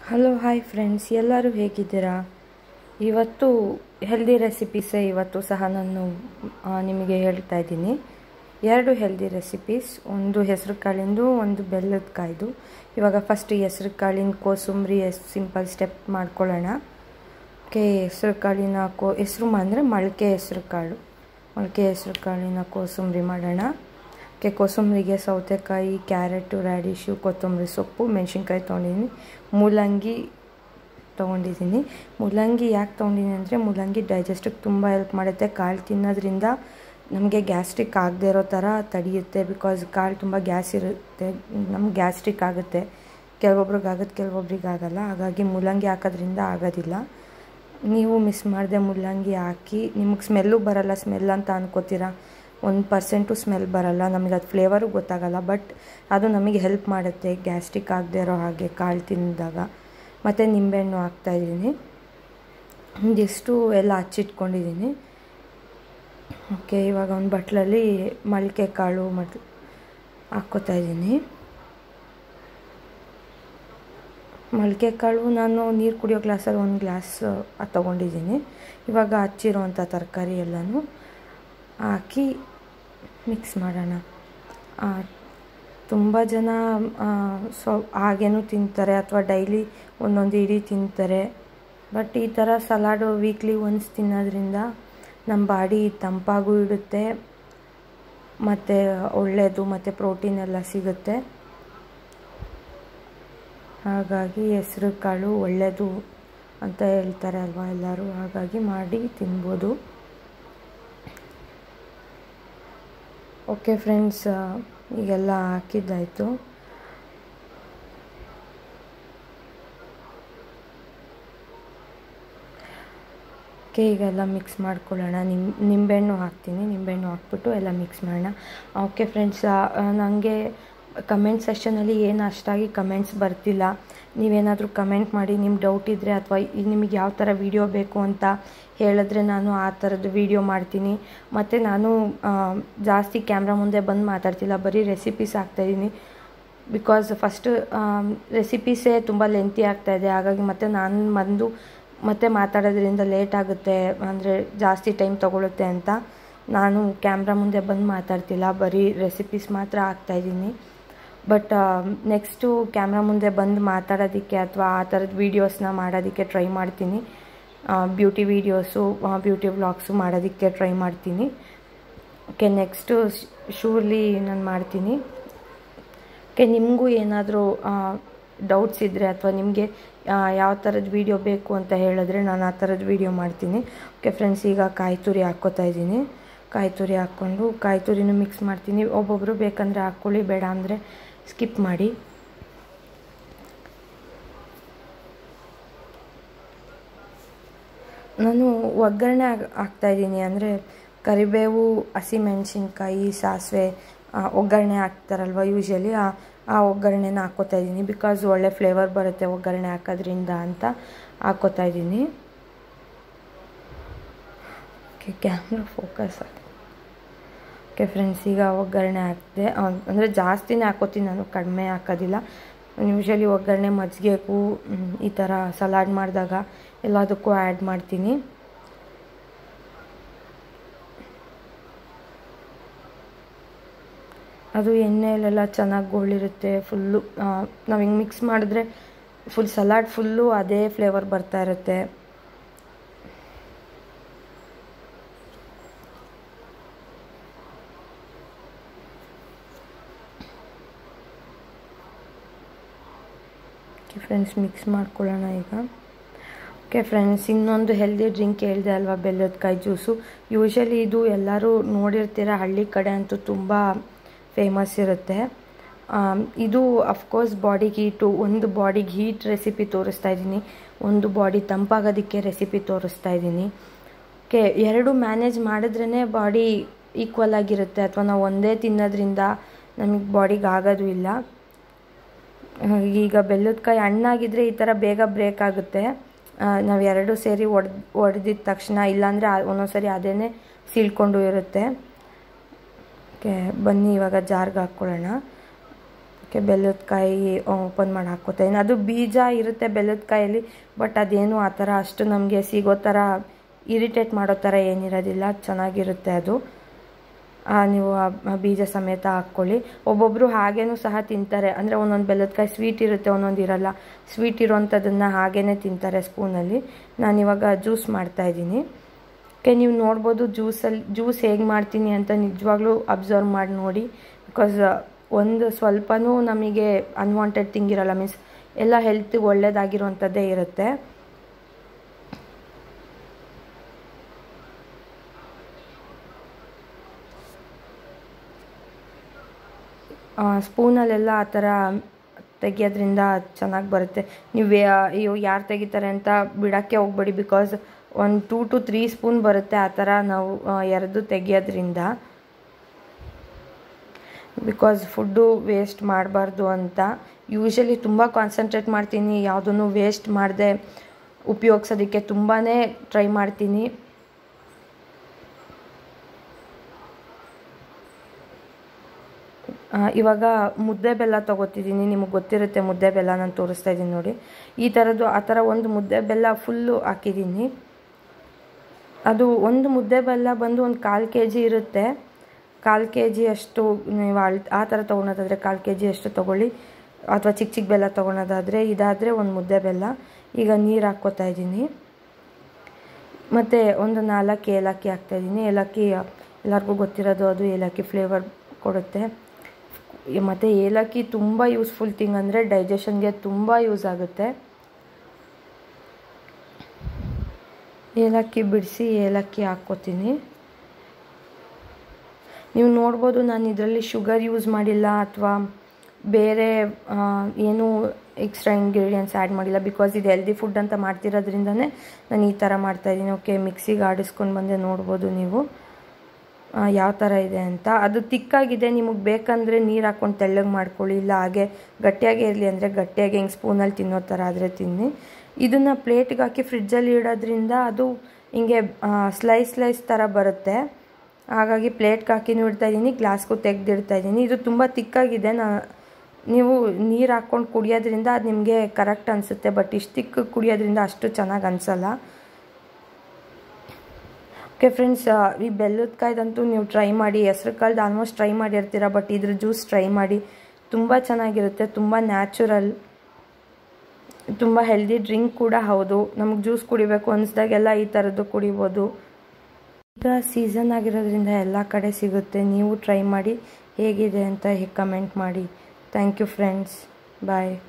hello hi friends ಎಲ್ಲರೂ ಹೇಗಿದ್ದೀರಾ ಇವತ್ತು ಹೆಲ್ದಿ ರೆಸಿಪೀಸೇ ಇವತ್ತು ಸಹ ನಾನು ಆ, ನಿಮಗೆ ಹೇಳ್ತಾ ಇದ್ದೀನಿ ಎರಡು ಹೆಲ್ದಿ ರೆಸಿಪೀಸ್ ಒಂದು ಹೆಸರು ಕಾಳಿಂದು ಒಂದು ಬೆಲ್ಲದ ಕಾಯ್ದು ಇವಾಗ ಫಸ್ಟ್ ಹೆಸರು ಕಾಳಿನ ಕೋಸಂಬರಿ ಎಷ್ಟು ಸಿಂಪಲ್ ಸ್ಟೆಪ್ ಮಾಡ್ಕೊಳ್ಳೋಣ ಓಕೆ ಹೆಸರು ಕಾಳಿನ ಕೋ ಹೆಸರು ಅಂದರೆ ಮೊಳಕೆ ಹೆಸರು ಕಾಳು ಮೊಳಕೆ ಹೆಸರು ಕಾಳಿನ ಕೋಸಂಬರಿ ಮಾಡೋಣ ಓಕೆ ಕೋಸಂಬರಿಗೆ ಸೌತೆಕಾಯಿ ಕ್ಯಾರೆಟು ರ್ಯಾಡಿಶು ಕೊತ್ತಂಬರಿ ಸೊಪ್ಪು ಮೆಣಸಿನ್ಕಾಯಿ ತೊಗೊಂಡಿದ್ದೀನಿ ಮೂಲಂಗಿ ತೊಗೊಂಡಿದ್ದೀನಿ ಮೂಲಂಗಿ ಯಾಕೆ ತೊಗೊಂಡಿದ್ದೀನಿ ಅಂದರೆ ಮೂಲಂಗಿ ಡೈಜೆಸ್ಟಿಗೆ ತುಂಬ ಹೆಲ್ಪ್ ಮಾಡುತ್ತೆ ಕಾಳು ತಿನ್ನೋದ್ರಿಂದ ನಮಗೆ ಗ್ಯಾಸ್ಟ್ರಿಕ್ ಆಗದೆ ಇರೋ ಥರ ತಡೆಯುತ್ತೆ ಬಿಕಾಸ್ ಕಾಳು ತುಂಬ ಗ್ಯಾಸ್ ಇರುತ್ತೆ ನಮ್ಗೆ ಗ್ಯಾಸ್ಟ್ರಿಕ್ ಆಗುತ್ತೆ ಕೆಲವೊಬ್ರಿಗೆ ಆಗುತ್ತೆ ಕೆಲವೊಬ್ರಿಗೆ ಆಗಲ್ಲ ಹಾಗಾಗಿ ಮೂಲಂಗಿ ಹಾಕೋದ್ರಿಂದ ಆಗೋದಿಲ್ಲ ನೀವು ಮಿಸ್ ಮಾಡಿದೆ ಮುಲ್ಲಂಗಿ ಹಾಕಿ ನಿಮಗೆ ಸ್ಮೆಲ್ಲು ಬರಲ್ಲ ಸ್ಮೆಲ್ ಅಂತ ಅನ್ಕೋತೀರಾ ಒಂದು ಪರ್ಸೆಂಟು ಸ್ಮೆಲ್ ಬರಲ್ಲ ನಮಗೆ ಅದು ಫ್ಲೇವರು ಗೊತ್ತಾಗಲ್ಲ ಬಟ್ ಅದು ನಮಗೆ ಹೆಲ್ಪ್ ಮಾಡುತ್ತೆ ಗ್ಯಾಸ್ಟ್ರಿಕ್ ಆಗದೆ ಇರೋ ಹಾಗೆ ಕಾಳು ತಿಂದಾಗ ಮತ್ತು ನಿಂಬೆಹಣ್ಣು ಹಾಕ್ತಾಯಿದ್ದೀನಿ ಒಂದಿಷ್ಟು ಎಲ್ಲ ಹಚ್ಚಿಟ್ಕೊಂಡಿದ್ದೀನಿ ಓಕೆ ಇವಾಗ ಒಂದು ಬಟ್ಲಲ್ಲಿ ಮೊಳಕೆ ಕಾಳು ಮತ್ತು ಹಾಕ್ಕೋತಾ ಇದ್ದೀನಿ ಮೊಳಕೆ ಕಾಳು ನಾನು ನೀರು ಕುಡಿಯೋ ಗ್ಲಾಸಲ್ಲಿ ಒಂದು ಗ್ಲಾಸ್ ತೊಗೊಂಡಿದ್ದೀನಿ ಇವಾಗ ಹಚ್ಚಿರೋವಂಥ ತರಕಾರಿ ಎಲ್ಲನೂ ಹಾಕಿ ಮಿಕ್ಸ್ ಮಾಡೋಣ ತುಂಬ ಜನ ಸೊ ಹಾಗೇನೂ ತಿಂತಾರೆ ಅಥವಾ ಡೈಲಿ ಒಂದೊಂದು ಇಡೀ ತಿಂತಾರೆ ಬಟ್ ಈ ಥರ ಸಲಾಡು ವೀಕ್ಲಿ ಒನ್ಸ್ ತಿನ್ನೋದ್ರಿಂದ ನಮ್ಮ ಬಾಡಿ ತಂಪಾಗೂ ಇಡುತ್ತೆ ಮತ್ತು ಒಳ್ಳೆಯದು ಮತ್ತು ಪ್ರೋಟೀನ್ ಎಲ್ಲ ಸಿಗುತ್ತೆ ಹಾಗಾಗಿ ಹೆಸ್ರು ಕಾಳು ಒಳ್ಳೆಯದು ಅಂತ ಹೇಳ್ತಾರೆ ಅಲ್ವಾ ಎಲ್ಲರೂ ಹಾಗಾಗಿ ಮಾಡಿ ತಿನ್ಬೋದು ಓಕೆ ಫ್ರೆಂಡ್ಸ್ ಈಗೆಲ್ಲ ಹಾಕಿದ್ದಾಯಿತು ಓಕೆ ಈಗೆಲ್ಲ ಮಿಕ್ಸ್ ಮಾಡ್ಕೊಳ್ಳೋಣ ನಿಮ್ ನಿಂಬೆಹಣ್ಣು ಹಾಕ್ತೀನಿ ನಿಂಬೆಹಣ್ಣು ಹಾಕ್ಬಿಟ್ಟು ಎಲ್ಲ ಮಿಕ್ಸ್ ಮಾಡೋಣ ಓಕೆ ಫ್ರೆಂಡ್ಸ್ ನನಗೆ ಕಮೆಂಟ್ ಸೆಷನಲ್ಲಿ ಏನು ಅಷ್ಟಾಗಿ ಕಮೆಂಟ್ಸ್ ಬರ್ತಿಲ್ಲ ನೀವೇನಾದರೂ ಕಮೆಂಟ್ ಮಾಡಿ ನಿಮ್ಮ ಡೌಟ್ ಇದ್ದರೆ ಅಥವಾ ನಿಮಗೆ ಯಾವ ಥರ ವೀಡಿಯೋ ಬೇಕು ಅಂತ ಹೇಳಿದ್ರೆ ನಾನು ಆ ಥರದ್ದು ವೀಡಿಯೋ ಮಾಡ್ತೀನಿ ಮತ್ತು ನಾನು ಜಾಸ್ತಿ ಕ್ಯಾಮ್ರಾ ಮುಂದೆ ಬಂದು ಮಾತಾಡ್ತಿಲ್ಲ ಬರೀ ರೆಸಿಪೀಸ್ ಹಾಕ್ತಾಯಿದ್ದೀನಿ ಬಿಕಾಸ್ ಫಸ್ಟ್ ರೆಸಿಪೀಸೇ ತುಂಬ ಲೆಂತಿ ಆಗ್ತಾಯಿದೆ ಹಾಗಾಗಿ ಮತ್ತು ನಾನು ಬಂದು ಮತ್ತೆ ಮಾತಾಡೋದ್ರಿಂದ ಲೇಟ್ ಆಗುತ್ತೆ ಅಂದರೆ ಜಾಸ್ತಿ ಟೈಮ್ ತೊಗೊಳುತ್ತೆ ಅಂತ ನಾನು ಕ್ಯಾಮ್ರಾ ಮುಂದೆ ಬಂದು ಮಾತಾಡ್ತಿಲ್ಲ ಬರೀ ರೆಸಿಪೀಸ್ ಮಾತ್ರ ಹಾಕ್ತಾಯಿದ್ದೀನಿ ಬಟ್ ನೆಕ್ಸ್ಟು ಕ್ಯಾಮ್ರಾ ಮುಂದೆ ಬಂದು ಮಾತಾಡೋದಕ್ಕೆ ಅಥವಾ ಆ ಥರದ ವೀಡಿಯೋಸ್ನ ಮಾಡೋದಕ್ಕೆ ಟ್ರೈ ಮಾಡ್ತೀನಿ ಬ್ಯೂಟಿ ವೀಡಿಯೋಸು ಬ್ಯೂಟಿ ವ್ಲಾಗ್ಸು ಮಾಡೋದಕ್ಕೆ ಟ್ರೈ ಮಾಡ್ತೀನಿ ಓಕೆ ನೆಕ್ಸ್ಟು ಶೂರ್ಲಿ ನಾನು ಮಾಡ್ತೀನಿ ಓಕೆ ನಿಮಗೂ ಏನಾದರೂ ಡೌಟ್ಸ್ ಇದ್ದರೆ ಅಥವಾ ನಿಮಗೆ ಯಾವ ಥರದ ವೀಡಿಯೋ ಬೇಕು ಅಂತ ಹೇಳಿದ್ರೆ ನಾನು ಆ ಥರದ ವೀಡಿಯೋ ಮಾಡ್ತೀನಿ ಓಕೆ ಫ್ರೆಂಡ್ಸ್ ಈಗ ಕಾಯಿ ತುರಿ ಹಾಕ್ಕೋತಾ ಇದ್ದೀನಿ ಕಾಯಿ ತುರಿ ಹಾಕ್ಕೊಂಡು ಕಾಯಿ ತುರಿನೂ ಮಿಕ್ಸ್ ಮಾಡ್ತೀನಿ ಒಬ್ಬೊಬ್ಬರು ಬೇಕಂದರೆ ಹಾಕ್ಕೊಳ್ಳಿ ಬೇಡ ಅಂದರೆ ಸ್ಕಿಪ್ ಮಾಡಿ ನಾನು ಒಗ್ಗರಣೆ ಹಾಕ್ತಾಯಿದ್ದೀನಿ ಅಂದರೆ ಕರಿಬೇವು ಹಸಿಮೆಣ್ಸಿನ್ಕಾಯಿ ಸಾಸಿವೆ ಒಗ್ಗರಣೆ ಹಾಕ್ತಾರಲ್ವ ಯೂಶ್ವಲಿ ಆ ಆ ಒಗ್ಗರಣೆನ ಹಾಕ್ಕೋತಾ ಇದ್ದೀನಿ ಬಿಕಾಸ್ ಒಳ್ಳೆ ಫ್ಲೇವರ್ ಬರುತ್ತೆ ಒಗ್ಗರಣೆ ಹಾಕೋದ್ರಿಂದ ಅಂತ ಹಾಕ್ಕೋತಾ ಇದ್ದೀನಿ okay camera focus okay friends ಈಗ ಒಗ್ಗರಣೆ ಹಾಕಿದೆ ಅಂದರೆ ಜಾಸ್ತಿನೇ ಹಾಕೋತೀನಿ ನಾನು ಕಡಿಮೆ ಹಾಕೋದಿಲ್ಲ ಯೂಶ್ವಲಿ ಒಗ್ಗರಣೆ ಮಜ್ಜಿಗೆಗೂ ಈ ಥರ ಸಲಾಡ್ ಮಾಡಿದಾಗ ಎಲ್ಲದಕ್ಕೂ ಆ್ಯಡ್ ಮಾಡ್ತೀನಿ ಅದು ಎಣ್ಣೆಯಲ್ಲೆಲ್ಲ ಚೆನ್ನಾಗಿ ಗೋಳಿರುತ್ತೆ ಫುಲ್ಲು ನಾವು ಹಿಂಗೆ ಮಿಕ್ಸ್ ಮಾಡಿದ್ರೆ ಫುಲ್ ಸಲಾಡ್ ಫುಲ್ಲು ಅದೇ ಫ್ಲೇವರ್ ಬರ್ತಾ ಇರುತ್ತೆ ಓಕೆ ಫ್ರೆಂಡ್ಸ್ ಮಿಕ್ಸ್ ಮಾಡ್ಕೊಳ್ಳೋಣ ಈಗ ಓಕೆ ಫ್ರೆಂಡ್ಸ್ ಇನ್ನೊಂದು ಹೆಲ್ದಿ ಡ್ರಿಂಕ್ ಹೇಳಿದೆ ಅಲ್ವಾ ಬೆಲ್ಲದ ಕಾಯಿ ಜ್ಯೂಸು ಯೂಶ್ವಲಿ ಇದು ಎಲ್ಲರೂ ನೋಡಿರ್ತೀರ ಹಳ್ಳಿ ಕಡೆ ಅಂತೂ ತುಂಬ ಫೇಮಸ್ ಇರುತ್ತೆ ಇದು ಅಫ್ಕೋರ್ಸ್ ಬಾಡಿಗೆ ಹೀಟು ಒಂದು ಬಾಡಿಗೆ ಹೀಟ್ ರೆಸಿಪಿ ತೋರಿಸ್ತಾ ಇದ್ದೀನಿ ಒಂದು ಬಾಡಿ ತಂಪಾಗೋದಕ್ಕೆ ರೆಸಿಪಿ ತೋರಿಸ್ತಾ ಇದ್ದೀನಿ ಓಕೆ ಎರಡು ಮ್ಯಾನೇಜ್ ಮಾಡಿದ್ರೇ ಬಾಡಿ ಈಕ್ವಲ್ ಆಗಿರುತ್ತೆ ಅಥವಾ ನಾವು ಒಂದೇ ತಿನ್ನೋದ್ರಿಂದ ನಮಗೆ ಬಾಡಿಗೆ ಆಗೋದು ಇಲ್ಲ ಈಗ ಬೆಲ್ಲದ ಕಾಯಿ ಹಣ್ಣಾಗಿದ್ದರೆ ಈ ಥರ ಬೇಗ ಬ್ರೇಕ್ ಆಗುತ್ತೆ ನಾವು ಎರಡು ಸೇರಿ ಒಡ್ ಒಡೆದಿದ್ದ ತಕ್ಷಣ ಇಲ್ಲಾಂದರೆ ಒಂದೊಂದು ಸರಿ ಅದೇ ಸೀಳ್ಕೊಂಡು ಇರುತ್ತೆ ಓಕೆ ಬನ್ನಿ ಇವಾಗ ಜಾರ್ಗೆ ಹಾಕ್ಕೊಳ್ಳೋಣ ಓಕೆ ಬೆಲ್ಲದ ಕಾಯಿ ಓಪನ್ ಮಾಡಿ ಹಾಕ್ಕೋತೀನಿ ಅದು ಬೀಜ ಇರುತ್ತೆ ಬೆಲ್ಲದ ಕಾಯಲ್ಲಿ ಬಟ್ ಅದೇನು ಆ ಥರ ಅಷ್ಟು ನಮಗೆ ಸಿಗೋ ಥರ ಇರಿಟೇಟ್ ಮಾಡೋ ಥರ ಏನಿರೋದಿಲ್ಲ ಚೆನ್ನಾಗಿರುತ್ತೆ ಅದು ನೀವು ಆ ಬೀಜ ಸಮೇತ ಹಾಕ್ಕೊಳ್ಳಿ ಒಬ್ಬೊಬ್ಬರು ಹಾಗೇನೂ ಸಹ ತಿಂತಾರೆ ಅಂದರೆ ಒಂದೊಂದು ಬೆಲ್ಲದ ಕಾಯಿ ಸ್ವೀಟ್ ಇರುತ್ತೆ ಒಂದೊಂದು ಇರಲ್ಲ ಸ್ವೀಟ್ ಇರೋವಂಥದ್ದನ್ನು ಹಾಗೇ ತಿಂತಾರೆ ಸ್ಪೂನಲ್ಲಿ ನಾನಿವಾಗ ಜ್ಯೂಸ್ ಮಾಡ್ತಾಯಿದ್ದೀನಿ ಓಕೆ ನೀವು ನೋಡ್ಬೋದು ಜ್ಯೂಸಲ್ಲಿ ಜ್ಯೂಸ್ ಹೇಗೆ ಮಾಡ್ತೀನಿ ಅಂತ ನಿಜವಾಗ್ಲೂ ಅಬ್ಸರ್ವ್ ಮಾಡಿ ನೋಡಿ ಬಿಕಾಸ್ ಒಂದು ಸ್ವಲ್ಪನೂ ನಮಗೆ ಅನ್ವಾಂಟೆಡ್ ಥಿಂಗ್ ಇರಲ್ಲ ಮೀನ್ಸ್ ಎಲ್ಲ ಹೆಲ್ತಿಗೆ ಒಳ್ಳೇದಾಗಿರುವಂಥದ್ದೇ ಇರುತ್ತೆ ಸ್ಪೂನಲ್ಲೆಲ್ಲ ಆ ಥರ ತೆಗಿಯೋದ್ರಿಂದ ಚೆನ್ನಾಗಿ ಬರುತ್ತೆ ನೀವು ಅಯ್ಯೋ ಯಾರು ತೆಗಿತಾರೆ ಅಂತ ಬಿಡೋಕ್ಕೆ ಹೋಗ್ಬೇಡಿ ಬಿಕಾಸ್ ಒಂದು ಟೂ ಟು ತ್ರೀ ಸ್ಪೂನ್ ಬರುತ್ತೆ ಆ ಥರ ನಾವು ಎರೆದು ತೆಗಿಯೋದ್ರಿಂದ ಬಿಕಾಸ್ ಫುಡ್ಡು ವೇಸ್ಟ್ ಮಾಡಬಾರ್ದು ಅಂತ ಯೂಶಲಿ ತುಂಬ ಕಾನ್ಸಂಟ್ರೇಟ್ ಮಾಡ್ತೀನಿ ಯಾವುದನ್ನು ವೇಸ್ಟ್ ಮಾಡದೆ ಉಪಯೋಗಿಸೋದಕ್ಕೆ ತುಂಬಾ ಟ್ರೈ ಮಾಡ್ತೀನಿ ಇವಾಗ ಮುದ್ದೆ ಬೆಲ್ಲ ತೊಗೋತಿದ್ದೀನಿ ನಿಮಗೆ ಗೊತ್ತಿರುತ್ತೆ ಮುದ್ದೆ ಬೆಲ್ಲ ನಾನು ತೋರಿಸ್ತಾ ಇದ್ದೀನಿ ನೋಡಿ ಈ ಥರದ್ದು ಆ ಥರ ಒಂದು ಮುದ್ದೆ ಬೆಲ್ಲ ಫುಲ್ಲು ಹಾಕಿದ್ದೀನಿ ಅದು ಒಂದು ಮುದ್ದೆ ಬೆಲ್ಲ ಬಂದು ಒಂದು ಕಾಲು ಕೆ ಜಿ ಇರುತ್ತೆ ಕಾಲು ಕೆ ಜಿ ಅಷ್ಟು ನೀವು ಅಳ್ ಆ ಥರ ತೊಗೊಳೋದಾದರೆ ಕಾಲು ಕೆ ಜಿ ಅಷ್ಟು ತೊಗೊಳ್ಳಿ ಅಥವಾ ಚಿಕ್ಕ ಚಿಕ್ಕ ಬೆಲ್ಲ ತೊಗೊಳೋದಾದರೆ ಇದಾದರೆ ಒಂದು ಮುದ್ದೆ ಬೆಲ್ಲ ಈಗ ನೀರು ಹಾಕ್ಕೋತಾ ಇದ್ದೀನಿ ಮತ್ತು ಒಂದು ನಾಲ್ಕು ಏಲಕ್ಕಿ ಹಾಕ್ತಾಯಿದ್ದೀನಿ ಏಲಕ್ಕಿ ಎಲ್ಲರಿಗೂ ಗೊತ್ತಿರೋದು ಅದು ಏಲಕ್ಕಿ ಫ್ಲೇವರ್ ಕೊಡುತ್ತೆ ಮತ್ತು ಏಲಕ್ಕಿ ತುಂಬ ಯೂಸ್ಫುಲ್ ಥಿಂಗ್ ಅಂದರೆ ಡೈಜೆಷನ್ಗೆ ತುಂಬ ಯೂಸ್ ಆಗುತ್ತೆ ಏಲಕ್ಕಿ ಬಿಡಿಸಿ ಏಲಕ್ಕಿ ಹಾಕ್ಕೋತೀನಿ ನೀವು ನೋಡ್ಬೋದು ನಾನು ಇದರಲ್ಲಿ ಶುಗರ್ ಯೂಸ್ ಮಾಡಿಲ್ಲ ಅಥವಾ ಬೇರೆ ಏನೂ ಎಕ್ಸ್ಟ್ರಾ ಇಂಗ್ರೀಡಿಯೆಂಟ್ಸ್ ಆ್ಯಡ್ ಮಾಡಿಲ್ಲ ಬಿಕಾಸ್ ಇದು ಹೆಲ್ದಿ ಫುಡ್ ಅಂತ ಮಾಡ್ತಿರೋದ್ರಿಂದನೇ ನಾನು ಈ ಥರ ಮಾಡ್ತಾಯಿದ್ದೀನಿ ಓಕೆ ಮಿಕ್ಸಿಗೆ ಆಡಿಸ್ಕೊಂಡು ಬಂದೆ ನೋಡ್ಬೋದು ನೀವು ಯಾವ ಥರ ಇದೆ ಅಂತ ಅದು ತಿಕ್ಕಾಗಿದೆ ನಿಮಗೆ ಬೇಕಂದರೆ ನೀರು ಹಾಕ್ಕೊಂಡು ತೆಳ್ಳಗೆ ಮಾಡ್ಕೊಳ್ಳಿ ಇಲ್ಲ ಹಾಗೆ ಗಟ್ಟಿಯಾಗಿ ಇರಲಿ ಅಂದರೆ ಗಟ್ಟಿಯಾಗಿ ಹೆಂಗೆ ಸ್ಪೂನಲ್ಲಿ ತಿನ್ನೋ ಥರ ಆದರೆ ತಿನ್ನಿ ಇದನ್ನು ಪ್ಲೇಟ್ಗೆ ಹಾಕಿ ಫ್ರಿಜ್ಜಲ್ಲಿ ಇಡೋದ್ರಿಂದ ಅದು ಹಿಂಗೆ ಸ್ಲೈಸ್ ಸ್ಲೈಸ್ ಥರ ಬರುತ್ತೆ ಹಾಗಾಗಿ ಪ್ಲೇಟ್ಗೆ ಹಾಕಿನೂ ಇಡ್ತಾಯಿದ್ದೀನಿ ಗ್ಲಾಸ್ಗೂ ತೆಗೆದಿಡ್ತಾಯಿದ್ದೀನಿ ಇದು ತುಂಬ ತಿಕ್ಕಾಗಿದೆ ನಾ ನೀವು ನೀರು ಹಾಕ್ಕೊಂಡು ಕುಡಿಯೋದ್ರಿಂದ ಅದು ನಿಮಗೆ ಕರೆಕ್ಟ್ ಅನಿಸುತ್ತೆ ಬಟ್ ಇಷ್ಟು ತಿಕ್ಕ ಕುಡಿಯೋದ್ರಿಂದ ಅಷ್ಟು ಚೆನ್ನಾಗಿ ಅನಿಸಲ್ಲ ಓಕೆ ಫ್ರೆಂಡ್ಸ್ ಈ ಬೆಲ್ಲದ ಕಾಯ್ದಂತೂ ನೀವು ಟ್ರೈ ಮಾಡಿ ಹೆಸ್ರು ಕಾಳ್ದು ಆಲ್ಮೋಸ್ಟ್ ಟ್ರೈ ಮಾಡಿರ್ತೀರ ಬಟ್ ಇದ್ರ ಜ್ಯೂಸ್ ಟ್ರೈ ಮಾಡಿ ತುಂಬ ಚೆನ್ನಾಗಿರುತ್ತೆ ತುಂಬ ನ್ಯಾಚುರಲ್ ತುಂಬ ಹೆಲ್ದಿ ಡ್ರಿಂಕ್ ಕೂಡ ಹೌದು ನಮಗೆ ಜ್ಯೂಸ್ ಕುಡಿಬೇಕು ಅನಿಸ್ದಾಗೆಲ್ಲ ಈ ಥರದ್ದು ಕುಡಿಬೋದು ಈಗ ಸೀಸನ್ ಆಗಿರೋದ್ರಿಂದ ಎಲ್ಲ ಕಡೆ ಸಿಗುತ್ತೆ ನೀವು ಟ್ರೈ ಮಾಡಿ ಹೇಗಿದೆ ಅಂತ ಕಮೆಂಟ್ ಮಾಡಿ ಥ್ಯಾಂಕ್ ಯು ಫ್ರೆಂಡ್ಸ್ ಬಾಯ್